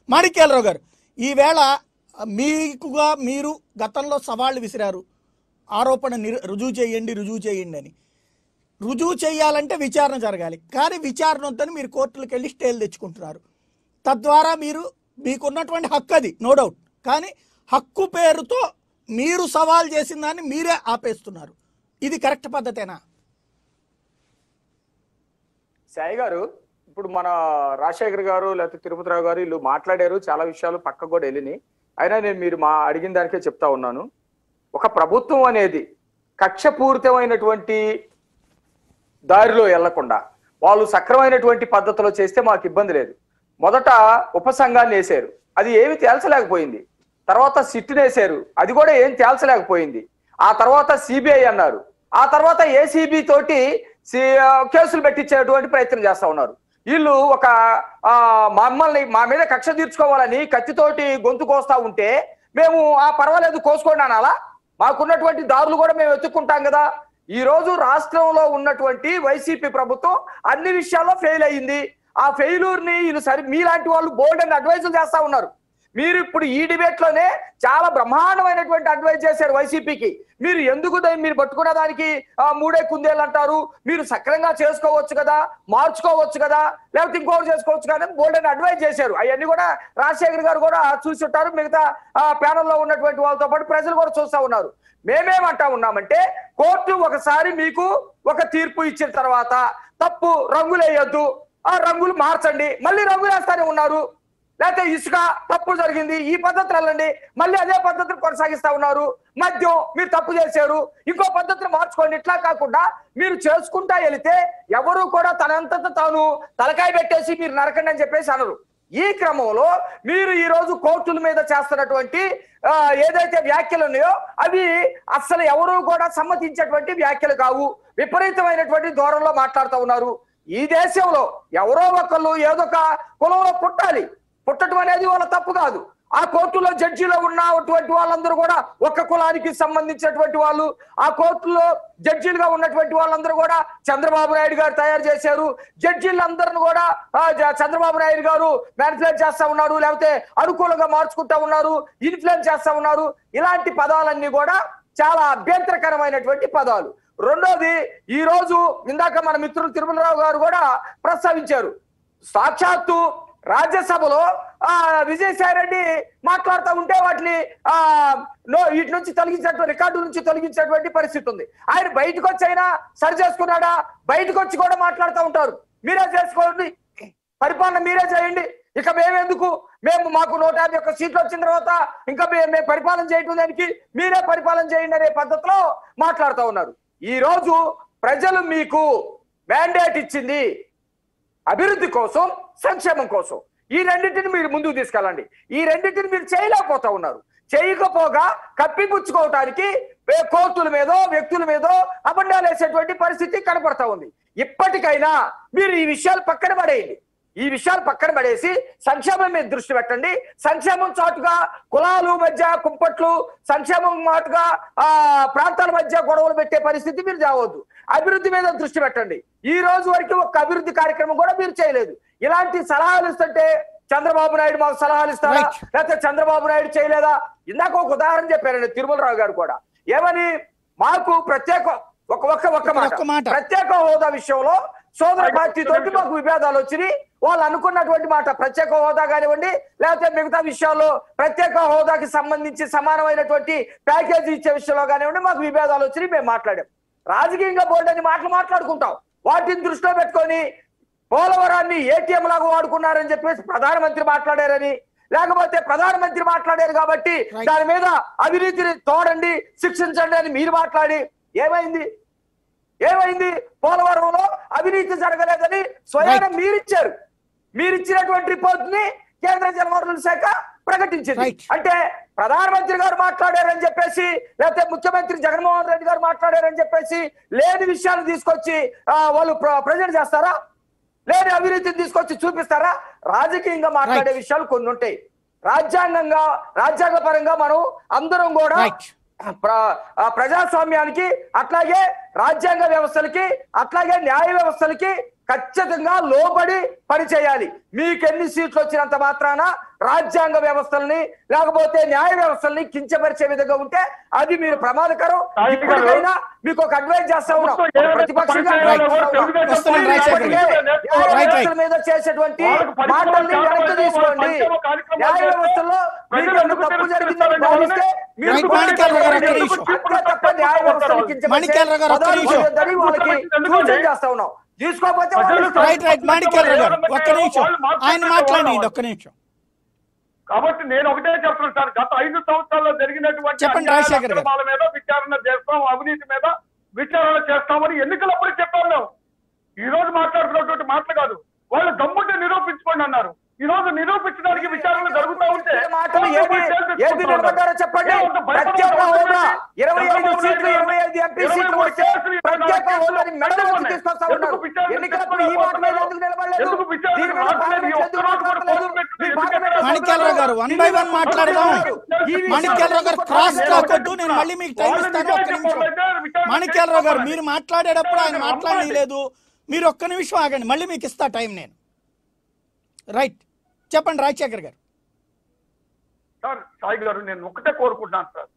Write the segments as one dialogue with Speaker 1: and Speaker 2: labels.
Speaker 1: మాణిక్యాలరావు గారు ఈవేళ మీకుగా మీరు గతంలో సవాళ్లు విసిరారు ఆరోపణ నిరు రుజువు చేయండి రుజువు చేయండి అని రుజువు చేయాలంటే విచారణ జరగాలి కానీ విచారణ వద్దని మీరు కోర్టులకు వెళ్ళి స్టేలు తెచ్చుకుంటున్నారు తద్వారా మీరు మీకున్నటువంటి హక్కు అది నో డౌట్ కానీ హక్కు పేరుతో మీరు సవాల్ చేసిన దాన్ని మీరే ఆపేస్తున్నారు ఇది కరెక్ట్ పద్ధతేనా
Speaker 2: సాయి గారు ఇప్పుడు మన రాజశేఖర్ గారు లేకపోతే తిరుపతిరావు గారు వీళ్ళు మాట్లాడారు చాలా విషయాలు పక్కకు కూడా వెళ్ళినాయి అయినా నేను మీరు మా అడిగిన దానికే చెప్తా ఉన్నాను ఒక ప్రభుత్వం అనేది కక్షపూరితమైనటువంటి దారిలో వెళ్లకుండా వాళ్ళు సక్రమైనటువంటి పద్ధతిలో చేస్తే మాకు ఇబ్బంది లేదు మొదట ఉపసంఘాన్ని వేశారు అది ఏమి తేల్చలేకపోయింది తర్వాత సిట్టుని వేశారు అది కూడా ఏం తేల్చలేకపోయింది ఆ తర్వాత సిబిఐ అన్నారు ఆ తర్వాత ఏసీబీ తోటి సి- కేసులు పెట్టించేటువంటి ప్రయత్నం చేస్తా ఉన్నారు వీళ్ళు ఒక ఆ, మమ్మల్ని మా మీద కక్ష తీర్చుకోవాలని కత్తితోటి గొంతు కోస్తా ఉంటే మేము ఆ పర్వాలేదు కోసుకోండి అనాలా మాకున్నటువంటి దారులు కూడా మేము ఎత్తుక్కుంటాం కదా ఈ రోజు రాష్ట్రంలో ఉన్నటువంటి వైసీపీ ప్రభుత్వం అన్ని విషయాల్లో ఫెయిల్ అయ్యింది ఆ ఫెయిల్యూర్ ని వీళ్ళు సరి మీలాంటి వాళ్ళు బోర్డు అని అడ్వైజులు చేస్తా ఉన్నారు మీరు ఇప్పుడు ఈ డిబేట్ లోనే చాలా బ్రహ్మాండమైనటువంటి అడ్వైజ్ చేశారు వైసీపీకి మీరు ఎందుకు దాన్ని మీరు పట్టుకున్న దానికి ఆ, మూడే కుందేలు అంటారు మీరు సక్రంగా చేసుకోవచ్చు కదా మార్చుకోవచ్చు కదా లేకపోతే ఇంకోటి చేసుకోవచ్చు కదా బోల్డ్ అని అడ్వైజ్ చేశారు అవన్నీ కూడా రాజశేఖర్ గారు కూడా చూసి ఉంటారు మిగతా ఆ ప్యానల్లో ఉన్నటువంటి వాళ్ళతో పాటు ప్రజలు కూడా చూస్తా ఉన్నారు మేమేమంటా ఉన్నామంటే కోర్టు ఒకసారి మీకు ఒక తీర్పు ఇచ్చిన తర్వాత తప్పు రంగులు వేయొద్దు ఆ రంగులు మార్చండి మళ్ళీ రంగులు వేస్తానే ఉన్నారు లేకపోతే ఇసుక తప్పు జరిగింది ఈ పద్ధతులు వెళ్ళండి మళ్ళీ అదే పద్ధతిని కొనసాగిస్తా ఉన్నారు మద్యం మీరు తప్పు చేశారు ఇంకో పద్ధతిని మార్చుకోండి ఇట్లా కాకుండా మీరు చేసుకుంటా వెళితే ఎవరు కూడా తనంతట తాను తలకాయ పెట్టేసి మీరు నరకండి అని చెప్పేసి అనరు ఈ క్రమంలో మీరు ఈ రోజు కోర్టుల మీద చేస్తున్నటువంటి ఆ, ఏదైతే వ్యాఖ్యలు ఉన్నాయో అవి అస్సలు ఎవరు కూడా సమ్మతించేటువంటి వ్యాఖ్యలు కావు విపరీతమైనటువంటి ధోరణిలో మాట్లాడుతూ ఉన్నారు ఈ దేశంలో ఎవరో ఒకళ్ళు ఏదో ఒక కులంలో పుట్టాలి పుట్టడం అనేది వాళ్ళ తప్పు కాదు ఆ కోర్టులో జడ్జిలో ఉన్నటువంటి వాళ్ళందరూ కూడా ఒక్క కులానికి సంబంధించినటువంటి వాళ్ళు ఆ కోర్టులో జడ్జీలుగా ఉన్నటువంటి వాళ్ళందరూ కూడా చంద్రబాబు నాయుడు గారు తయారు చేశారు జడ్జీలందరిని కూడా ఆ, జ- చంద్రబాబు నాయుడు గారు మ్యానిపులేట్ చేస్తా ఉన్నారు లేకపోతే అనుకూలంగా మార్చుకుంటా ఉన్నారు ఇన్ఫ్లుయెన్స్ చేస్తా ఉన్నారు ఇలాంటి పదాలన్నీ కూడా చాలా అభ్యంతరకరమైనటువంటి పదాలు రెండోది ఈ రోజు ఇందాక మన మిత్రులు తిరుమలరావు గారు కూడా ప్రస్తావించారు సాక్షాత్తు రాజ్యసభలో ఆ విజయసాయి రెడ్డి మాట్లాడుతూ ఉంటే వాటిని ఆ నో వీటి నుంచి తొలగించినటువంటి రికార్డు నుంచి తొలగించినటువంటి పరిస్థితి ఉంది ఆయన బయటకు వచ్చి అయినా సరి చేసుకున్నాడా బయటకు వచ్చి కూడా మాట్లాడుతూ ఉంటారు మీరే చేసుకోండి పరిపాలన మీరే చేయండి ఇక మేమెందుకు మేము మాకు నూట యాభై ఒక్క సీట్లు వచ్చిన తర్వాత ఇంకా మే- మేము పరిపాలన చేయటం దానికి మీరే పరిపాలన చేయండి అనే పద్ధతిలో మాట్లాడుతూ ఉన్నారు ఈ రోజు ప్రజలు మీకు మ్యాండేట్ ఇచ్చింది అభివృద్ధి కోసం సంక్షేమం కోసం ఈ రెండింటిని మీరు ముందుకు తీసుకెళ్ళండి ఈ రెండింటిని మీరు చేయలేకపోతా ఉన్నారు చేయకపోగా కప్పిపుచ్చుకోవటానికి ఏ కోర్టుల మీదో వ్యక్తుల మీదో అబండాలు వేసేటువంటి పరిస్థితి కనపడతా ఉంది ఇప్పటికైనా మీరు ఈ విషయాలు పక్కన పడేయండి ఈ విషయాలు పక్కన పడేసి సంక్షేమం మీద దృష్టి పెట్టండి సంక్షేమం చాటుగా కులాలు మధ్య కుంపట్లు సంక్షేమం మాటుగా ఆ ప్రాంతాల మధ్య గొడవలు పెట్టే పరిస్థితి మీరు చావద్దు అభివృద్ధి మీద దృష్టి పెట్టండి ఈ రోజు వరకు ఒక అభివృద్ధి కార్యక్రమం కూడా మీరు చేయలేదు ఇలాంటి సలహాలు ఇస్తుంటే చంద్రబాబు నాయుడు మాకు సలహాలు ఇస్తారా
Speaker 1: Right.
Speaker 2: లేకపోతే చంద్రబాబు నాయుడు చేయలేదా ఇందాక ఒక ఉదాహరణ చెప్పారండి తిరుమలరావు గారు కూడా ఏమని మాకు ప్రత్యేక ఒక ఒక్క ఒక్క మాట
Speaker 1: ఒక్క మాట.
Speaker 2: ప్రత్యేక హోదా విషయంలో సోదర పార్టీ తోటి మాకు విభేదాలు వచ్చినాయి వాళ్ళు అనుకున్నటువంటి మాట ప్రత్యేక హోదా కానివ్వండి లేకపోతే మిగతా విషయాల్లో ప్రత్యేక హోదాకి సంబంధించి సమానమైనటువంటి ప్యాకేజీ ఇచ్చే విషయంలో కానివ్వండి మాకు విభేదాలు వచ్చినాయి మేము మాట్లాడాం రాజకీయంగా బోర్డు అని మాటలు మాట్లాడుకుంటాం వాటిని దృష్టిలో పెట్టుకొని పోలవరాన్ని ఏటీఎం లాగా వాడుకున్నారని చెప్పేసి ప్రధానమంత్రి మాట్లాడారని లేకపోతే ప్రధానమంత్రి మాట్లాడారు కాబట్టి
Speaker 1: Right.
Speaker 2: దాని మీద అవినీతిని తోడండి శిక్షించండి అని మీరు మాట్లాడి ఏమైంది ఏమైంది పోలవరంలో అవినీతి జరగలేదని స్వయాన
Speaker 1: Right.
Speaker 2: మీరిచ్చారు మీరిచ్చినటువంటి రిపోర్ట్ ని కేంద్ర జలవనరుల శాఖ ప్రకటించింది
Speaker 1: Right.
Speaker 2: అంటే ప్రధానమంత్రి గారు మాట్లాడారని చెప్పేసి లేకపోతే ముఖ్యమంత్రి జగన్మోహన్ రెడ్డి గారు మాట్లాడారని చెప్పేసి లేని విషయాలు తీసుకొచ్చి ఆ, వాళ్ళు ప్రజెంట్ చేస్తారా లేని అవినీతిని తీసుకొచ్చి చూపిస్తారా రాజకీయంగా మాట్లాడే
Speaker 1: Right.
Speaker 2: విషయాలు కొన్ని ఉంటాయి రాజ్యాంగంగా రాజ్యాంగ పరంగా మనం అందరం కూడా
Speaker 1: Right.
Speaker 2: ప్ర- ఆ ప్రజాస్వామ్యానికి అట్లాగే రాజ్యాంగ వ్యవస్థలకి అట్లాగే న్యాయ వ్యవస్థలకి ఖచ్చితంగా లోబడి పనిచేయాలి మీకు ఎన్ని సీట్లు వచ్చినంత మాత్రాన రాజ్యాంగ వ్యవస్థల్ని లేకపోతే న్యాయ వ్యవస్థల్ని కించపరిచే విధంగా ఉంటే అది మీరు ప్రమాదకరం
Speaker 3: సాయి గారు,
Speaker 2: ఇప్పటికైనా మీకు ఒక అడ్వైజ్ చేస్తా ఉన్నాం
Speaker 3: ప్రభుత్వం ఏ
Speaker 2: ప్రతిపక్షంగా
Speaker 3: విధంగా
Speaker 1: రైట్.
Speaker 2: చేస్తా ఉన్నాం.
Speaker 1: వస్తున్నాం,
Speaker 2: మీరు
Speaker 1: రాజశేఖర్
Speaker 2: ఇప్పటికే
Speaker 1: గారు.
Speaker 2: న్యాయ
Speaker 1: రైట్,
Speaker 2: వ్యవస్థల
Speaker 1: రైట్.
Speaker 2: మీద చేసేటువంటి
Speaker 3: వాళ్ళకు పరిశ్రమలు
Speaker 2: మాటల్ని
Speaker 3: చాలా
Speaker 2: వెనక్కి
Speaker 3: మంది
Speaker 2: తీసుకోండి
Speaker 3: సంక్షేమ కార్యక్రమాలు
Speaker 2: న్యాయ
Speaker 3: చేస్తే
Speaker 2: వ్యవస్థలో మీకు
Speaker 3: ప్రజలు
Speaker 2: ఏమైనా
Speaker 3: ఎందుకు
Speaker 2: తప్పు జరిగిందని
Speaker 3: తిరస్కరిస్తారని
Speaker 2: భావిస్తే మీరు
Speaker 1: రైట్,
Speaker 2: కూడా
Speaker 1: మాణిక్యాల గారు, ఒక్క
Speaker 2: ఎందుకు
Speaker 1: నిమిషం.
Speaker 2: అంతే తప్ప న్యాయ వ్యవస్థని కించపరిచే
Speaker 1: మాణిక్యాల గారు, ఒక్క
Speaker 2: పదాలు
Speaker 1: నిమిషం.
Speaker 2: వాడొద్దని వాళ్ళకి సూచన చేస్తా ఉన్నాం తీసుకోకపోతే వాళ్ళు
Speaker 3: ప్రజలు
Speaker 1: రైట్ రైట్ మాణిక్యాల గారు ఒక్క నిమిషం ఆయన మాట్లాడండి ఒక్క నిమిషం
Speaker 3: కాబట్టి నేను ఒకటే చెప్తున్నాను సార్ గత ఐదు సంవత్సరాల్లో జరిగినటువంటి
Speaker 1: చెప్పండి,
Speaker 3: అన్యాయాల
Speaker 1: రాజశేఖర్ గారు.
Speaker 3: అక్రమాల మీద విచారణ చేస్తాం అవినీతి మీద విచారణ చేస్తామని ఎన్నికలప్పుడు చెప్పాను మేము ఈ రోజు మాట్లాడుతున్నటువంటి మాటలు కాదు వాళ్ళు దమ్ముంటే నిరూపించుకోండి అన్నారు ఈ రోజు నిరూపించడానికి విచారణ జరుగుతూ ఉంటే
Speaker 2: ఏ మాటలు ఏది ఏది నిలబడ్డారో చెప్పండి ప్రత్యేక హోదా ఇరవై ఐదు సీట్లు ఇరవై ఐదు ఎంపీ సీట్లు వస్తే ప్రత్యేక హోదాని మెడలు వచ్చి తీసుకొస్తా ఉన్నారు ఎన్నికలప్పుడు ఈ మాట మీద ఎందుకు నిలబడలేదు దీని మీద పార్లమెంట్ ఎందుకు మాట్లాడలేదు మీ పార్లమెంట్
Speaker 1: మాణిక్యాలరావు గారు వన్ బై వన్ మాట్లాడదాం మాణిక్యాలరావు గారు క్రాస్ కాకొద్దు నేను మళ్ళీ మీకు టైం ఇస్తాను ఒక్క నిమిషం మాణిక్యాలరావు గారు మీరు మాట్లాడేటప్పుడు ఆయన మాట్లాడలేదు మీరు ఒక్క నిమిషం ఆగండి మళ్ళీ మీకు ఇస్తా టైం నేను రైట్ చెప్పండి రాజశేఖర్ గారు
Speaker 3: సార్ సాయి గారు నేను ఒకటే కోరుకుంటున్నాను సార్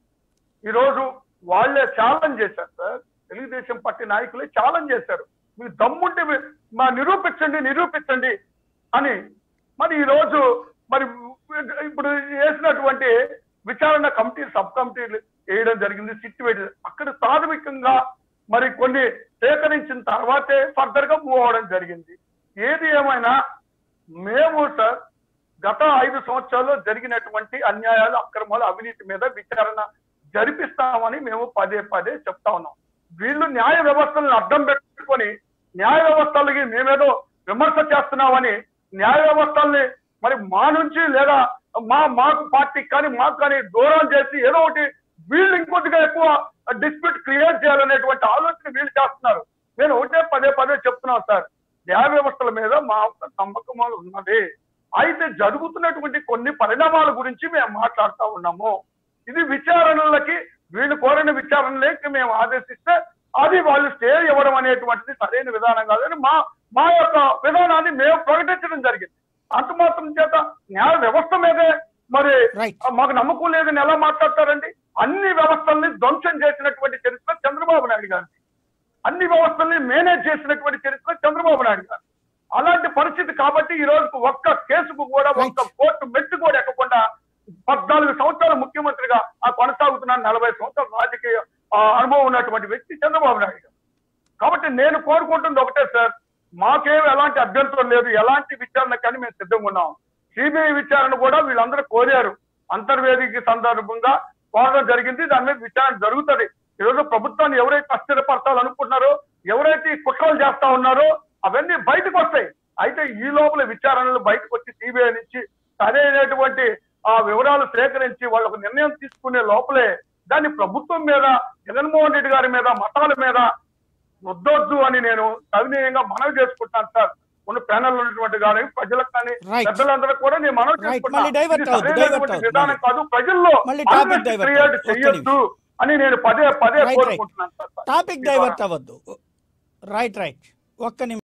Speaker 3: ఈరోజు వాళ్ళే ఛాలెంజ్ చేశారు సార్ తెలుగుదేశం పార్టీ నాయకులే ఛాలెంజ్ చేశారు మీరు దమ్ముంటే మీ- మా నిరూపించండి నిరూపించండి అని మరి ఈరోజు మరి ఇప్పుడు వేసినటువంటి విచారణ కమిటీ సబ్ కమిటీలు వేయడం జరిగింది సిట్ వేయడం అక్కడ ప్రాథమికంగా మరి కొన్ని సేకరించిన తర్వాతే ఫర్దర్ గా మూవ్ అవడం జరిగింది ఏది ఏమైనా మేము సార్ గత ఐదు సంవత్సరాల్లో జరిగినటువంటి అన్యాయాలు అక్రమాలు అవినీతి మీద విచారణ జరిపిస్తామని మేము పదే పదే చెప్తా ఉన్నాం వీళ్ళు న్యాయ వ్యవస్థలను అడ్డం పెట్టుకొని న్యాయ వ్యవస్థలకి మేమేదో విమర్శ చేస్తున్నామని న్యాయ వ్యవస్థల్ని మరి మా నుంచి లేదా మా మాకు పార్టీకి కానీ మాకు కానీ దూరం చేసి ఏదో ఒకటి వీళ్ళు ఇంకొద్దిగా ఎక్కువ డిస్ప్యూట్ క్రియేట్ చేయాలనేటువంటి ఆలోచన వీళ్ళు చేస్తున్నారు నేను ఒకటే పదే పదే చెప్తున్నాను సార్ న్యాయ వ్యవస్థల మీద మా నమ్మకం ఉన్నది అయితే జరుగుతున్నటువంటి కొన్ని పరిణామాల గురించి మేము మాట్లాడుతూ ఉన్నాము ఇది విచారణలకి వీళ్ళు కోరిన విచారణలకి మేము ఆదేశిస్తే అది వాళ్ళు స్టే ఇవ్వడం అనేటువంటిది సరైన విధానం కాదని మా మా యొక్క విధానాన్ని మేము ప్రకటించడం జరిగింది అంత మాత్రం చేత న్యాయ వ్యవస్థ మీదే మరి
Speaker 1: Right.
Speaker 3: మాకు నమ్మకం లేదని ఎలా మాట్లాడతారండి అన్ని వ్యవస్థల్ని ధ్వంసం చేసినటువంటి చరిత్ర చంద్రబాబు నాయుడు గారు అన్ని వ్యవస్థల్ని మేనేజ్ చేసినటువంటి చరిత్ర చంద్రబాబు నాయుడు గారు అలాంటి పరిస్థితి కాబట్టి ఈ రోజు ఒక్క కేసుకు కూడా ఒక్క కోర్టు మెట్టు కూడా ఎక్కకుండా పద్నాలుగు సంవత్సరాలు ముఖ్యమంత్రిగా ఆ కొనసాగుతున్న నలభై సంవత్సరాల రాజకీయ ఆ, అనుభవం ఉన్నటువంటి వ్యక్తి చంద్రబాబు నాయుడు గారు కాబట్టి నేను కోరుకుంటుంది ఒకటే సార్ మాకేం ఎలాంటి అభ్యంతరం లేదు ఎలాంటి విచారణ కానీ మేము సిద్ధంగా ఉన్నాం సిబిఐ విచారణ కూడా వీళ్ళందరూ కోరారు అంతర్వేదిక సందర్భంగా కోరడం జరిగింది దాని మీద విచారణ జరుగుతుంది ఈరోజు ప్రభుత్వాన్ని ఎవరైతే అస్థిరపరచాలనుకుంటున్నారో ఎవరైతే ఈ కుట్రలు చేస్తా ఉన్నారో అవన్నీ బయటకు వస్తాయి అయితే ఈ లోపల విచారణలు బయటకు వచ్చి సిబిఐ నుంచి సరైనటువంటి ఆ వివరాలు సేకరించి వాళ్ళు ఒక నిర్ణయం తీసుకునే లోపలే దాన్ని ప్రభుత్వం మీద జగన్మోహన్ రెడ్డి గారి మీద మతాల మీద వద్దొద్దు అని నేను సవినీయంగా మనవి చేసుకుంటాను సార్ ఉన్న ప్యానల్ ఉన్నటువంటి కానీ ప్రజలకు కానీ
Speaker 1: Right.
Speaker 3: పెద్దలందరూ కూడా నేను మనవి
Speaker 1: Right.
Speaker 3: చేసుకుంటాను
Speaker 1: మళ్ళీ divert
Speaker 3: ఇది
Speaker 1: అవ్వద్దు,
Speaker 3: సరైనటువంటి
Speaker 1: divert
Speaker 3: విధానం
Speaker 1: అవ్వద్దు.
Speaker 3: కాదు ప్రజల్లో
Speaker 1: మళ్ళీ topic divert
Speaker 3: క్రియేట్
Speaker 1: అవ్వద్దు. ఒక్క
Speaker 3: చేయొద్దు అని నేను పదే పదే
Speaker 1: రైట్ రైట్
Speaker 3: కోరుకుంటున్నాను సార్
Speaker 1: టాపిక్ డైవర్ట్ అవ్వద్దు రైట్ రైట్ ఒక్క నిమిషం